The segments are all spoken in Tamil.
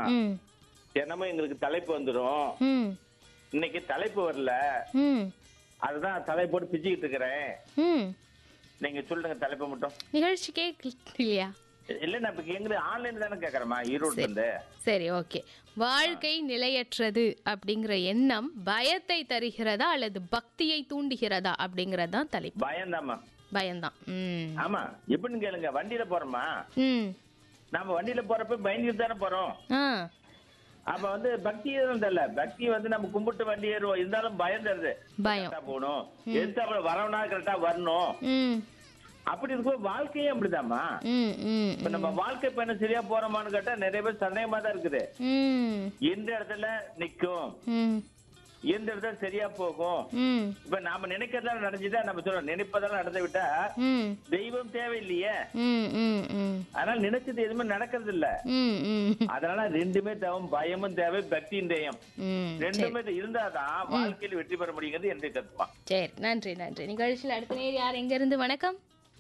ம் தினமும் எங்களுக்கு தலைப்பு வந்துடும் ம் இன்னைக்கு தலைப்பு வரல ம் அதுதான் தலைப்போட்டு பிச்சுக்கிட்டு இருக்கிறேன் ம் நீங்க சொல்லுங்க தலைப்பை மட்டும் நிகழ்ச்சிக்கே இல்லையா இல்ல நான் இப்ப எங்க ஆன்லைன் தானே கேக்குறேமா ஈரோடு இருந்து சரி ஓகே வாழ்க்கை நிலையற்றது அப்படிங்கிற எண்ணம் பயத்தை தருகிறதா அல்லது பக்தியை தூண்டுகிறதா அப்படிங்கிறது தான் தலைப்பு பயம்தாம்மா பயம்தான் ம் ஆமா எப்படின்னு கேளுங்க வண்டியில போறோமா ம் நம்ம வண்டியில போறப்ப பயந்துட்டு தானே போறோம் ஆ அப்ப வந்து பக்தி எதுவும் தெரியல பக்தி வந்து நம்ம கும்பிட்டு வண்டி ஏறுவோம் இருந்தாலும் பயம் தருது பயம் கரெக்டா போகணும் எதிர்த்தாப்புல வரவனா கரெக்டா வரணும் ம் அப்படி இருக்கும் வாழ்க்கையே அப்படிதாம்மா ம் ம் இப்ப நம்ம வாழ்க்கை பயணம் சரியா போறோமான்னு கேட்டா நிறைய பேர் சந்தேகமா தான் இருக்குது ம் எந்த இடத்துல நிக்கும் ம் எந்த இடத்துல சரியா போகும் ம் இப்ப நாம நினைக்கிறதெல்லாம் நடந்துட்டா நம்ம சொல்றோம் நினைப்பதெல்லாம் நடந்து விட்டா ம் தெய்வம் தேவையில்லையே ம் ம் ம் அதனால நினைச்சது எதுவுமே நடக்கிறது இல்ல ம் ம் அதனால ரெண்டுமே தேவை பயமும் தேவை பக்தியும் தேவை ம் ரெண்டுமே இருந்தாதான் வாழ்க்கையில் வெற்றி பெற முடியுங்கிறது என்னுடைய தத்துவம் சரி நன்றி நன்றி நிகழ்ச்சியில் அடுத்த நேர் யார் எங்கேருந்து வணக்கம்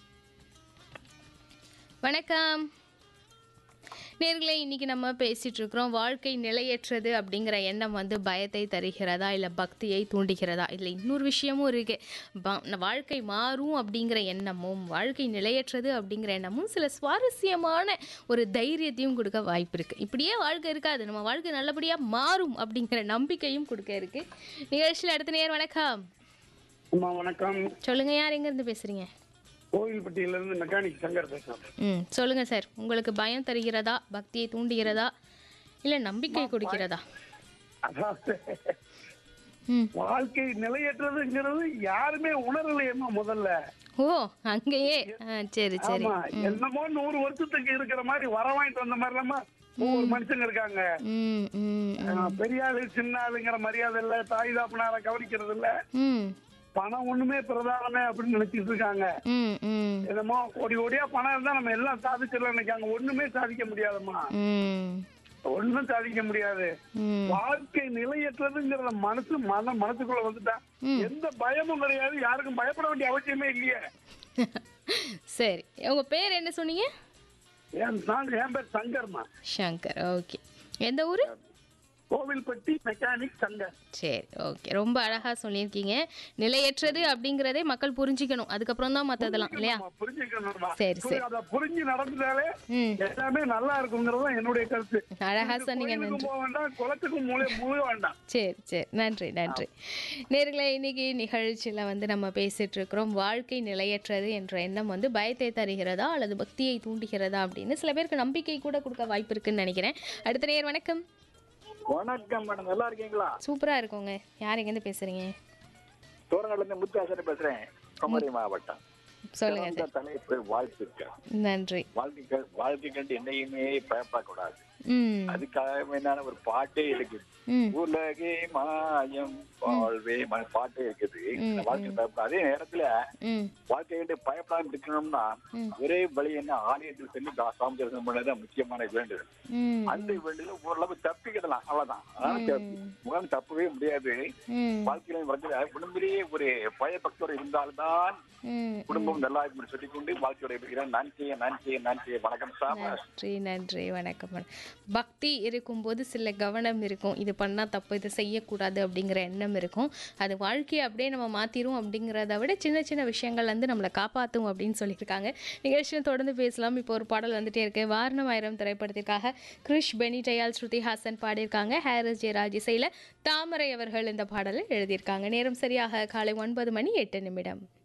வணக்கம் நேர்களை இன்னைக்கு நம்ம பேசிட்டு இருக்கிறோம் வாழ்க்கை நிலையற்றது அப்படிங்கிற எண்ணம் வந்து பயத்தை தருகிறதா இல்லை பக்தியை தூண்டுகிறதா இதில் இன்னொரு விஷயமும் இருக்கு ப- வாழ்க்கை மாறும் அப்படிங்கிற எண்ணமும் வாழ்க்கை நிலையற்றது அப்படிங்கிற எண்ணமும் சில சுவாரஸ்யமான ஒரு தைரியத்தையும் கொடுக்க வாய்ப்பு இருக்கு இப்படியே வாழ்க்கை இருக்காது நம்ம வாழ்க்கை நல்லபடியாக மாறும் அப்படிங்கிற நம்பிக்கையும் கொடுக்க இருக்கு நிகழ்ச்சியில் அடுத்த நேர் வணக்கம் அம்மா வணக்கம் சொல்லுங்க யார் எங்கேருந்து பேசுறீங்க கோவில்பட்டியில இருந்து மெக்கானிக் சங்கர் பேசுறேன் ம் சொல்லுங்க சார் உங்களுக்கு பயம் தருகிறதா பக்தியை தூண்டுகிறதா இல்லை நம்பிக்கை கொடுக்கிறதா அதாவது ம் வாழ்க்கை நிலையற்றதுங்கிறது யாருமே உணரலையம்மா முதல்ல ஓ அங்கேயே ஆ சரி சரி ஆமா என்னமோ நூறு வருஷத்துக்கு இருக்கிற மாதிரி வர வாங்கிட்டு வந்த மாதிரி இல்லாம ஒவ்வொரு மனுஷங்க இருக்காங்க ம் ம் ஆஹ், பெரிய ஆளு சின்ன ஆளுங்கிற மரியாதை இல்ல தாய் தாப்பனார கவனிக்கிறது இல்ல ம் பணம் ஒண்ணுமே பிரதானமே அப்படின்னு நினைச்சிட்டு இருக்காங்க ம் ம் என்னமோ கோடி கோடியா பணம் இருந்தா நம்ம எல்லாம் சாதிச்சிடலாம் நினைக்காங்க ஒண்ணுமே சாதிக்க முடியாதும்மா ம் ஒண்ணும் சாதிக்க முடியாது ம் வாழ்க்கை நிலையற்றதுங்கிற மனசு மன மனசுக்குள்ள வந்துட்டா எந்த பயமும் கிடையாது யாருக்கும் பயப்பட வேண்டிய அவசியமே இல்லையே சரி உங்க பேர் என்ன சொன்னீங்க என் நான் என் பேர் சங்கர்மா சங்கர் ஓகே எந்த ஊர் கோவில்பட்டி மெக்கானிக் சங்கர் சரி ஓகே ரொம்ப அழகா சொல்லியிருக்கீங்க நிலையற்றது அப்படிங்கிறதே மக்கள் புரிஞ்சுக்கணும் அதுக்கப்புறம் தான் மற்றதெல்லாம் இல்லையா நம்ம புரிஞ்சுக்கணும்மா சரி, சரி. புரி- அத புரிஞ்சு நடந்துட்டாலே ம் எல்லாமே நல்லா இருக்குங்கிறது தான் என்னுடைய கருத்து அழகா சொன்னீங்க நன்றி கோயிலுக்கும் போக வேண்டாம் குளத்துக்கும் மூளை முழு வேண்டாம் சரி சரி நன்றி நன்றி நேர்களே இன்னைக்கு நிகழ்ச்சியில் வந்து நம்ம பேசிட்டு இருக்கிறோம் வாழ்க்கை நிலையற்றது என்ற எண்ணம் வந்து பயத்தை தருகிறதா அல்லது பக்தியை தூண்டுகிறதா அப்படின்னு சில பேருக்கு நம்பிக்கை கூட கொடுக்க வாய்ப்பு இருக்குன்னு நினைக்கிறேன் அடுத்த நேர் வணக்கம் வணக்கம் மேடம் நல்லா இருக்கீங்களா சூப்பரா இருக்கோங்க யார் எங்கேருந்து பேசுறீங்க தோரங்கள்ல இருந்து முத்தாசனை பேசுறேன் குமரி மாவட்டம் சொல்லுங்க சிறந்த சார் தலைப்பு வாழ்த்துக்கள் நன்றி வாழ்க்கைகள் வாழ்க்கை கண்டு என்னையுமே பயப்படக்கூடாது ம் அதுக்காக வேணான ஒரு பாட்டே இருக்குது ம் உலகே மாயம் வாழ்வே ம- பாட்டே இருக்குது இந்த வாழ்க்கை பயப்பட அதே நேரத்துல ம் வாழ்க்கை கண்டு பயப்படாம இருக்கணும்னா ஒரே வழி என்ன ஆலயத்தில் சென்று தா- சாமி தரிசனம் பண்ணதான் முக்கியமான வேண்டுதல் ம் அந்த வேண்டுதல் ஓரளவு தப்பிக்கிடலாம் அவ்வளவுதான் அதனால தப்பு- முகம் தப்பவே முடியாது ம் வாழ்க்கையில வளர்ந்து உடம்பிலேயே ஒரு பயபக்தோடு இருந்தால்தான் ம் குடும்பம் நல்லா இருக்கும் சொல்லிக்கொண்டு வாழ்க்கையோட இருக்கிறேன் நான் செய்ய நான் செய்ய நான் செய்ய வணக்கம் சாம நன்றி நன்றி வணக்கம் வணக்கம். பக்தி இருக்கும்போது சில கவனம் இருக்கும் இது பண்ணால் தப்பு இது செய்யக்கூடாது அப்படிங்கிற எண்ணம் இருக்கும் அது வாழ்க்கையை அப்படியே நம்ம மாற்றிரும் அப்படிங்கிறத விட சின்ன சின்ன விஷயங்கள் வந்து நம்மளை காப்பாற்றும் அப்படின்னு சொல்லியிருக்காங்க நிகழ்ச்சியை தொடர்ந்து பேசலாம் இப்போ ஒரு பாடல் வந்துட்டே இருக்கு வாரணம் ஆயிரம் திரைப்படத்திற்காக கிருஷ் பெனி ஜெயால் ஸ்ருதி ஹாசன் பாடியிருக்காங்க ஹாரிஸ் ஜெயராஜ் இசையில் தாமரை அவர்கள் இந்த பாடலை எழுதியிருக்காங்க நேரம் சரியாக காலை ஒன்பது மணி எட்டு நிமிடம்